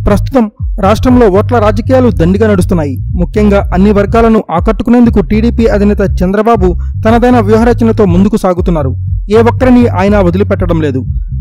ప్రస్తుతం రాష్ట్రంలో ఓట్ల రాజకీయాలు దండిగా నడుస్తున్నాయి ముఖ్యంగా అన్ని వర్గాలను ఆకట్టుకునేందుకు టీడీపీ అధినేత చంద్రబాబు తనదైన వ్యూహరచనతో ముందుకు సాగుతున్నారు ఏ ఒక్కరిని ఆయన వదిలిపెట్టడం లేదు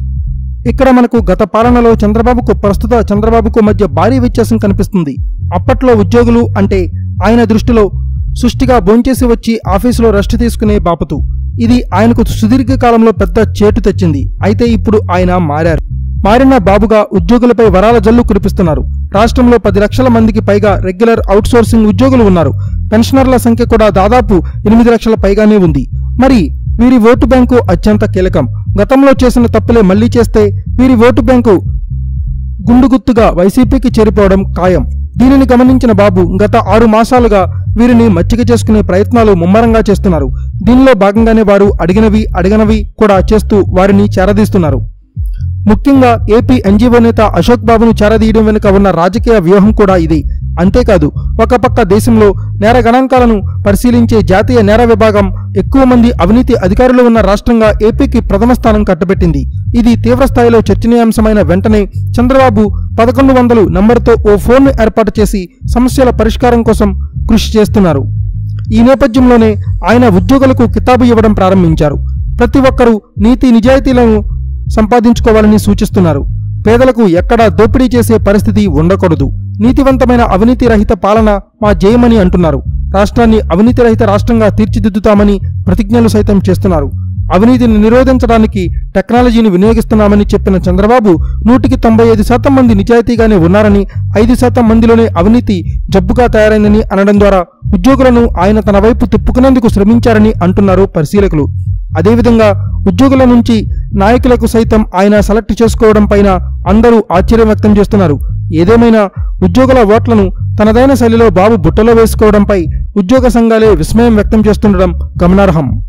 ఇక్కడ మనకు గత పాలనలో చంద్రబాబుకు ప్రస్తుత చంద్రబాబుకు మధ్య భారీ వ్యత్యాసం కనిపిస్తుంది అప్పట్లో ఉద్యోగులు అంటే ఆయన దృష్టిలో సుష్టిగా భోంచేసి వచ్చి ఆఫీసులో రెస్ట్ తీసుకునే బాపతు ఇది ఆయనకు సుదీర్ఘ కాలంలో పెద్ద చేటు తెచ్చింది అయితే ఇప్పుడు ఆయన మారారు మారిన బాబుగా ఉద్యోగులపై వరాల జల్లు కురిపిస్తున్నారు రాష్ట్రంలో పది లక్షల మందికి పైగా రెగ్యులర్ అవుట్సోర్సింగ్ ఉద్యోగులు ఉన్నారు పెన్షనర్ల సంఖ్య కూడా దాదాపు ఎనిమిది లక్షల పైగానే ఉంది మరి వీరి ఓటు బ్యాంకు అత్యంత కీలకం గతంలో చేసిన తప్పులే మళ్లీ చేస్తే వీరి ఓటు బ్యాంకు గుండుగుత్తుగా వైసీపీకి చేరిపోవడం ఖాయం దీనిని గమనించిన బాబు గత ఆరు మాసాలుగా వీరిని మచ్చిక చేసుకునే ప్రయత్నాలు ముమ్మరంగా చేస్తున్నారు దీనిలో భాగంగానే వారు అడిగినవి అడిగనవి కూడా చేస్తూ వారిని చేరదీస్తున్నారు ముఖ్యంగా ఏపీ ఎన్జీఓ నేత అశోక్ బాబును చేరదీయడం వెనుక ఉన్న రాజకీయ వ్యూహం కూడా ఇది అంతేకాదు ఒక పక్క దేశంలో నేర గణాంకాలను పరిశీలించే జాతీయ నేర విభాగం ఎక్కువ మంది అవినీతి అధికారులు ఉన్న రాష్ట్రంగా ఏపీకి ప్రథమ స్థానం కట్టబెట్టింది ఇది తీవ్రస్థాయిలో చర్చనీయాంశమైన వెంటనే చంద్రబాబు పదకొండు వందలు నంబర్తో ఓ ఫోన్ను ఏర్పాటు చేసి సమస్యల పరిష్కారం కోసం కృషి చేస్తున్నారు ఈ నేపథ్యంలోనే ఆయన ఉద్యోగులకు కితాబు ఇవ్వడం ప్రారంభించారు ప్రతి ఒక్కరూ నీతి నిజాయితీలను సంపాదించుకోవాలని సూచిస్తున్నారు పేదలకు ఎక్కడా దోపిడీ చేసే పరిస్థితి ఉండకూడదు నీతివంతమైన అవినీతి రహిత పాలన మా జయమని అంటున్నారు రాష్ట్రాన్ని అవినీతి రహిత రాష్ట్రంగా తీర్చిదిద్దుతామని ప్రతిజ్ఞలు సైతం చేస్తున్నారు అవినీతిని నిరోధించడానికి టెక్నాలజీని వినియోగిస్తున్నామని చెప్పిన చంద్రబాబు నూటికి తొంభై ఐదు శాతం మంది నిజాయితీగానే ఉన్నారని ఐదు శాతం మందిలోనే అవినీతి జబ్బుగా తయారైందని అనడం ద్వారా ఉద్యోగులను ఆయన తన వైపు తిప్పుకునేందుకు శ్రమించారని అంటున్నారు పరిశీలకులు అదేవిధంగా ఉద్యోగుల నుంచి నాయకులకు సైతం ఆయన సెలెక్ట్ చేసుకోవడం పైన అందరూ ఆశ్చర్యం వ్యక్తం చేస్తున్నారు ఏదేమైనా ఉద్యోగుల ఓట్లను తనదైన శైలిలో బాబు బుట్టలో వేసుకోవడంపై ఉద్యోగ సంఘాలే విస్మయం వ్యక్తం చేస్తుండడం గమనార్హం